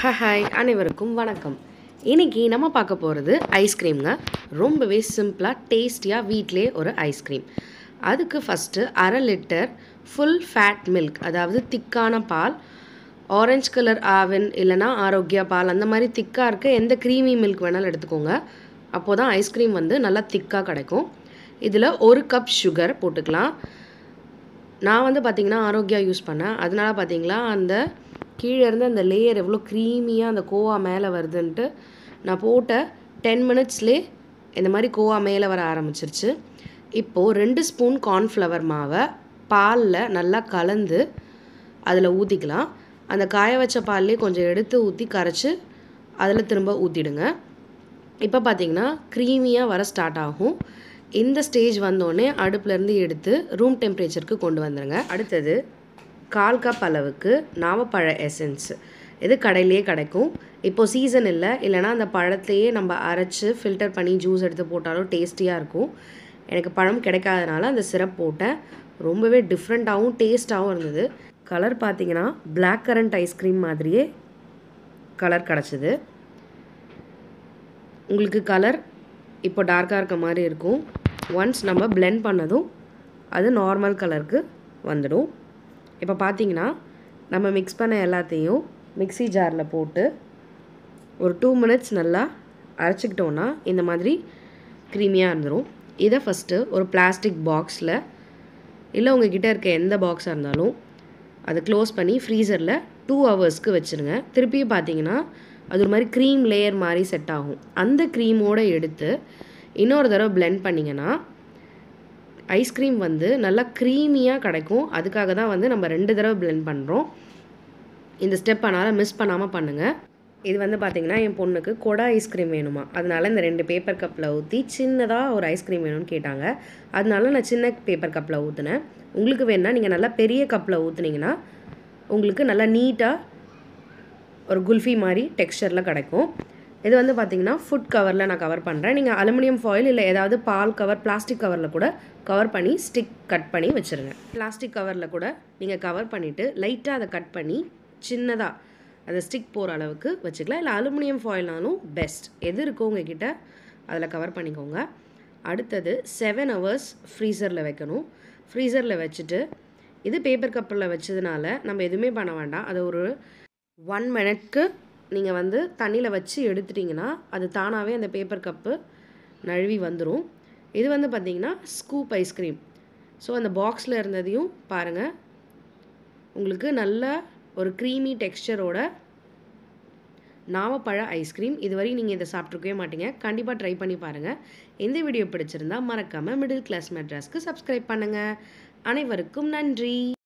hi அனைவருக்கும் வணக்கம் இன்னைக்கு நம்ம பார்க்க போகிறது ஐஸ்கிரீம்ங்க ரொம்பவே சிம்பிளாக டேஸ்டியாக வீட்டிலே ஒரு ஐஸ்கிரீம் அதுக்கு ஃபஸ்ட்டு அரை லிட்டர் ஃபுல் ஃபேட் மில்க் அதாவது திக்கான பால் ஆரஞ்சு கலர் ஆவின் இல்லைனா ஆரோக்கியா பால் அந்த மாதிரி திக்காக இருக்க எந்த க்ரீமி மில்க் வேணாலும் எடுத்துக்கோங்க அப்போ தான் ஐஸ்கிரீம் வந்து நல்லா திக்காக கிடைக்கும் இதில் ஒரு கப் சுகர் போட்டுக்கலாம் நான் வந்து பார்த்திங்கன்னா ஆரோக்கியா யூஸ் பண்ணேன் அதனால பார்த்தீங்களா அந்த கீழே இருந்து அந்த லேயர் எவ்வளோ க்ரீமியாக அந்த கோவா மேலே வருதுன்ட்டு நான் போட்ட டென் மினிட்ஸ்லே இந்த மாதிரி கோவா மேலே வர ஆரம்பிச்சிருச்சு இப்போது ரெண்டு ஸ்பூன் கார்ன்ஃப்ளவர் மாவை பாலில் நல்லா கலந்து அதில் ஊற்றிக்கலாம் அந்த காய வச்ச பால்லே கொஞ்சம் எடுத்து ஊற்றி கரைச்சி அதில் திரும்ப ஊற்றிடுங்க இப்போ பார்த்தீங்கன்னா க்ரீமியாக வர ஸ்டார்ட் ஆகும் இந்த ஸ்டேஜ் வந்தோடனே அடுப்புலேருந்து எடுத்து ரூம் டெம்பரேச்சருக்கு கொண்டு வந்துடுங்க அடுத்தது கால் கப் அளவுக்கு நாவப்பழ எசன்ஸ் இது கடையிலேயே கிடைக்கும் இப்போ சீசன் இல்லை இல்லைனா அந்த பழத்தையே நம்ம அரைச்சி ஃபில்டர் பண்ணி ஜூஸ் எடுத்து போட்டாலும் டேஸ்டியாக இருக்கும் எனக்கு பழம் கிடைக்காதனால அந்த சிரப் போட்டேன் ரொம்பவே டிஃப்ரெண்ட்டாகவும் டேஸ்ட்டாகவும் இருந்தது கலர் பார்த்தீங்கன்னா பிளாக் கரண்ட் ஐஸ்கிரீம் மாதிரியே கலர் கிடச்சிது உங்களுக்கு கலர் இப்போ டார்க்காக இருக்க மாதிரி இருக்கும் ஒன்ஸ் நம்ம பிளெண்ட் பண்ணதும் அது நார்மல் கலருக்கு வந்துடும் இப்போ பார்த்தீங்கன்னா நம்ம மிக்ஸ் பண்ண எல்லாத்தையும் மிக்ஸி ஜாரில் போட்டு ஒரு டூ மினிட்ஸ் நல்லா அரைச்சிக்கிட்டோன்னா இந்த மாதிரி க்ரீமியாக இருந்துடும் இதை ஃபஸ்ட்டு ஒரு பிளாஸ்டிக் பாக்ஸில் இல்லை உங்ககிட்ட இருக்க எந்த பாக்ஸாக இருந்தாலும் அதை க்ளோஸ் பண்ணி ஃப்ரீசரில் டூ ஹவர்ஸ்க்கு வச்சுருங்க திருப்பியும் பார்த்தீங்கன்னா அது ஒரு மாதிரி க்ரீம் லேயர் மாதிரி செட் ஆகும் அந்த க்ரீமோடு எடுத்து இன்னொரு தடவை பிளெண்ட் பண்ணிங்கன்னா ஐஸ்கிரீம் வந்து நல்லா க்ரீமியாக கிடைக்கும் அதுக்காக தான் வந்து நம்ம ரெண்டு தடவை பிளெண்ட் பண்ணுறோம் இந்த ஸ்டெப் அதனால் மிஸ் பண்ணாமல் பண்ணுங்கள் இது வந்து பார்த்திங்கன்னா என் பொண்ணுக்கு கொடை ஐஸ்கிரீம் வேணுமா அதனால இந்த ரெண்டு பேப்பர் கப்பில் ஊற்றி சின்னதாக ஒரு ஐஸ்கிரீம் வேணும்னு கேட்டாங்க அதனால நான் சின்ன பேப்பர் கப்பில் ஊற்றுனேன் உங்களுக்கு வேணால் நீங்கள் நல்லா பெரிய கப்பில் ஊற்றுனீங்கன்னா உங்களுக்கு நல்லா நீட்டாக ஒரு குல்ஃபி மாதிரி டெக்ஸ்சரில் கிடைக்கும் இது வந்து பார்த்திங்கன்னா ஃபுட் கவரில் நான் கவர் பண்ணுறேன் நீங்கள் அலுமினியம் ஃபாயில் இல்லை ஏதாவது பால் கவர் பிளாஸ்டிக் கவரில் கூட கவர் பண்ணி ஸ்டிக் கட் பண்ணி வச்சுருங்க பிளாஸ்டிக் கவரில் கூட நீங்கள் கவர் பண்ணிவிட்டு லைட்டாக அதை கட் பண்ணி சின்னதாக அதை ஸ்டிக் போகிற அளவுக்கு வச்சுக்கலாம் இல்லை அலுமினியம் ஃபாயில்னாலும் பெஸ்ட் எது இருக்கோ உங்ககிட்ட அதில் கவர் பண்ணிக்கோங்க அடுத்தது செவன் ஹவர்ஸ் ஃப்ரீசரில் வைக்கணும் ஃப்ரீசரில் வச்சுட்டு இது பேப்பர் கப்பில் வச்சதுனால நம்ம எதுவுமே பண்ண வேண்டாம் அதை ஒரு ஒன் மினிட்க்கு நீங்கள் வந்து தண்ணியில் வச்சு எடுத்துட்டிங்கன்னா அது தானாகவே அந்த பேப்பர் கப்பு நழுவி வந்துடும் இது வந்து பார்த்திங்கன்னா ஸ்கூப் ஐஸ்கிரீம் ஸோ அந்த பாக்ஸில் இருந்ததையும் பாருங்கள் உங்களுக்கு நல்ல ஒரு க்ரீமி டெக்ஸ்சரோட நாவப்பழ ஐஸ்கிரீம் இதுவரை நீங்கள் இதை சாப்பிட்ருக்கவே மாட்டீங்க கண்டிப்பாக ட்ரை பண்ணி பாருங்கள் இந்த வீடியோ பிடிச்சிருந்தா மறக்காமல் மிடில் கிளாஸ் மெட்ராஸ்க்கு சப்ஸ்கிரைப் பண்ணுங்கள் அனைவருக்கும் நன்றி